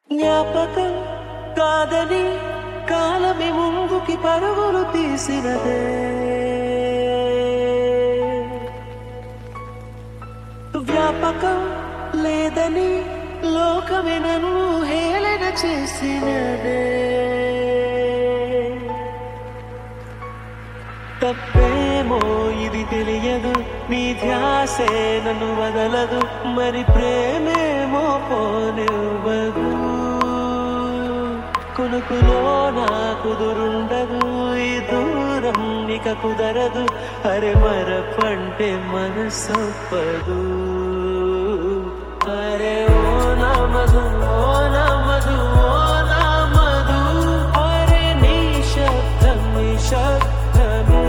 జ్ఞాపకం కాదని కాలమి ముందుకి పరుగులు తీసినదే వ్యాపకం లేదని లోకమే నన్ను హేళన చేసినదే తప్పేమో ఇది తెలియదు నీ ధ్యాసే నన్ను వదలదు మరి ప్రేమేమో పోనివ్వదు కునుకులో నా కుదురుండదు ఈ దూరం ఇక కుదరదు అరే మరపంటే మనసొప్పదు అరే ఓ నమదు ఓ నమదు ఓ నమదు అరే నీ శబ్దం నీ శబ్దమే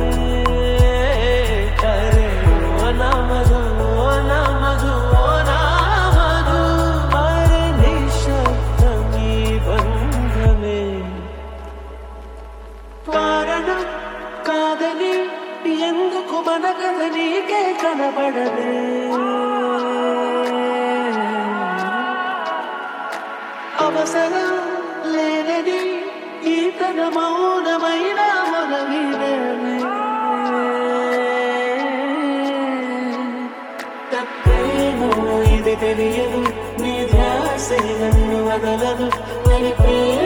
అరే ఓ నమదు ఓ నమదు ఓ నమదు అరే నీ శబ్దం నీ బంధమే వారణం కాదని ఎందుకు మన కథ నీకే కనబడదే అవసరం లేదని ఈ తన మౌనమైన మన వినమే తప్పేమో ఇది తెలియదు నీ ధ్యాసే నన్ను వదలదు మరి ప్రేమ